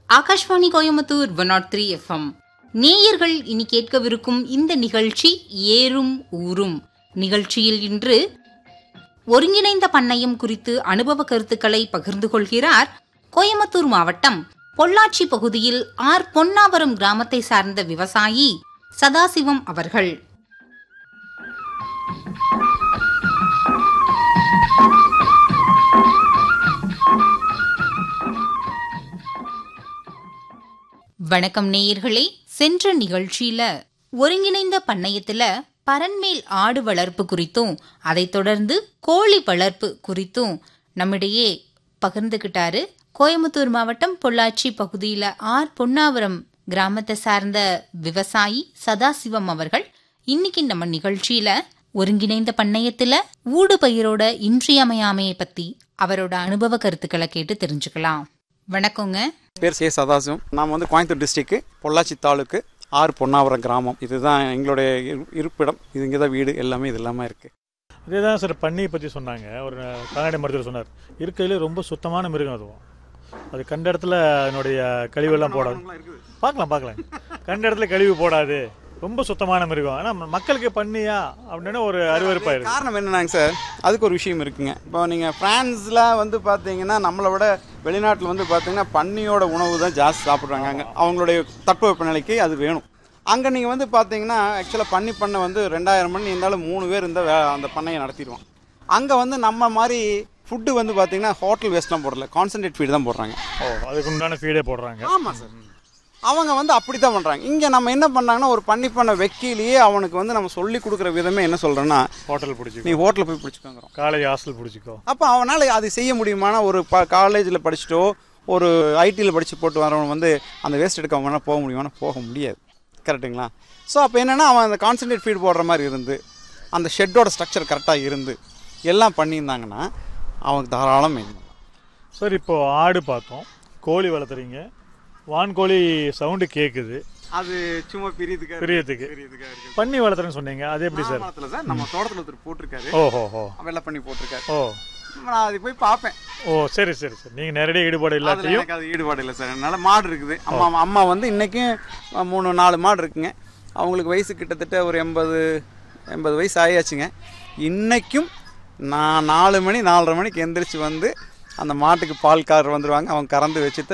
Akashvani Coimbatore one naught three FM நேயர்கள் இனி கேட்கவிருக்கும் இந்த நிகழ்ச்சி ஏறும் ஊரும் நிகழ்ச்சியில் இன்று ஒருங்கிணைந்த பண்ணையம் குறித்து அனுபவ கருத்துக்களை பகிர்ந்து கொள்கிறார் கோயம்புத்தூர் மாவட்டம் பொள்ளாச்சி பகுதியில் ஆர் பொன்னாவரம் கிராமத்தை சார்ந்த விவசாயி சதாசிவம் அவர்கள் வணக்கம் நேயர்களே சென்ற நிகழ்ச்சியில ஒருங்கிணைந்த பண்ணையத்துல பரன்மேல் ஆடு வளர்ப்பு குறித்தும் அதைத் தொடர்ந்து கோழி வளர்ப்பு குறித்தும் நம்மிடையே பகிர்ந்துகிட்டாரு கோயம்புத்தூர் மாவட்டம் பொள்ளாச்சி பகுதியில ஆர் பொன்னாவரம் கிராமத்தை சார்ந்த விவசாயி சதாசிவம் அவர்கள் இன்னைக்கு நம்ம நிகழ்ச்சியில ஒருங்கிணைந்த பண்ணையத்துல ஊடு பயிரோட இன்றியமையாமையை பத்தி அவரோட அனுபவ கருத்துக்களை கேட்டு தெரிஞ்சுக்கலாம் வணக்கங்க பேர் சே சதாசிவம் நாம் வந்து கோயம்புத்தூர் டிஸ்ட்ரிக்கு பொள்ளாச்சி தாலுக்கு ஆறு பொன்னாவரம் கிராமம் இதுதான் எங்களுடைய இரு- இருப்பிடம் இது இங்கே தான் வீடு எல்லாமே இது எல்லாமே இருக்குது இதே தான் சார் பன்னியை பற்றி சொன்னாங்க ஒரு கால்நடை மருத்துவர் சொன்னார் இருக்கையிலே ரொம்ப சுத்தமான மிருகம் அதுவும் அது கண்ட இடத்துல அதனுடைய கழிவெல்லாம் போடாது பார்க்கலாம் பார்க்கலாம் கண்ட இடத்துல கழிவு போடாது ரொம்ப சுத்தமான மிருகம் ஆனால் மக்களுக்கு பண்ணியா அப்படின்னு ஒரு அருவருப்பாயிருக்கு காரணம் என்னன்னாங்க சார் அதுக்கு ஒரு விஷயம் இருக்குங்க இப்போ நீங்கள் ஃப்ரான்ஸில் வந்து பார்த்தீங்கன்னா நம்மளை விட வெளிநாட்டில் வந்து பார்த்தீங்கன்னா பன்னியோட உணவு தான் ஜாஸ்தி சாப்பிட்றாங்க அங்கே அவங்களுடைய தட்பவெப்பநிலைக்கு அது வேணும் அங்கே நீங்கள் வந்து பார்த்தீங்கன்னா ஆக்சுவலாக பன்னி பண்ணை வந்து ரெண்டாயிரம் மணி இருந்தாலும் மூணு பேர் இருந்தால் வே அந்த பண்ணையை நடத்திடுவோம் அங்கே வந்து நம்ம மாதிரி ஃபுட்டு வந்து பார்த்தீங்கன்னா ஹோட்டல் வேஸ்ட்லாம் போடல கான்சன்ட்ரேட் ஃபீடு தான் போடுறாங்க ஓ அதுக்கு உண்டான ஃபீடே போடுறாங்க ஆமாம் சார் அவங்க வந்து அப்படி தான் பண்ணுறாங்க இங்கே நம்ம என்ன பண்ணாங்கன்னா ஒரு பண்ணி பண்ண வெக்கிலேயே அவனுக்கு வந்து நம்ம சொல்லி கொடுக்குற விதமே என்ன சொல்கிறேன்னா ஹோட்டல் பிடிச்சிக்கோ நீ ஹோட்டலில் போய் பிடிச்சிக்கோங்கிறோம் காலேஜ் ஹாஸ்டல் பிடிச்சிக்கோ அப்போ அவனால் அது செய்ய முடியுமானா ஒரு ப காலேஜில் படிச்சுட்டோ ஒரு ஐடியில் படித்து போட்டு வரவன் வந்து அந்த வேஸ்ட் எடுக்க அவனால் போக முடியுமானா போக முடியாது கரெக்டுங்களா ஸோ அப்போ என்னென்னா அவன் அந்த கான்சன்ட்ரேட் ஃபீட் போடுற மாதிரி இருந்து அந்த ஷெட்டோட ஸ்ட்ரக்சர் கரெக்டாக இருந்து எல்லாம் பண்ணியிருந்தாங்கன்னா அவனுக்கு தாராளம் வேணும் சார் இப்போ ஆடு பார்த்தோம் கோழி வளர்த்துறீங்க வான்கோழி சவுண்டு கேட்குது அது சும்மா பிரியதுக்காக பிரியத்துக்கு பிரியதுக்காக இருக்குது பன்னி வளர்த்துறேன்னு சொன்னீங்க அது எப்படி சார் மாமரத்தில் சார் நம்ம தோட்டத்தில் ஒருத்தர் போட்டிருக்காரு ஓஹோ ஹோ வெள்ளை பண்ணி போட்டிருக்காரு ஓ நான் அது போய் பார்ப்பேன் ஓ சரி சரி சரி நீங்கள் நேரடியாக ஈடுபாடு அதுல இல்லாட்டியும் எனக்கு அது ஈடுபாடு இல்லை சார் அதனால மாடு இருக்குது அம்மா அம்மா வந்து இன்னைக்கும் மூணு நாலு மாடு இருக்குங்க அவங்களுக்கு வயசு கிட்டத்தட்ட ஒரு எண்பது எண்பது வயசு ஆயாச்சுங்க இன்னைக்கும் நான் நாலு மணி நாலரை மணிக்கு எந்திரிச்சு வந்து அந்த மாட்டுக்கு பால் கார் வந்துருவாங்க அவங்க கறந்து வச்சுட்டு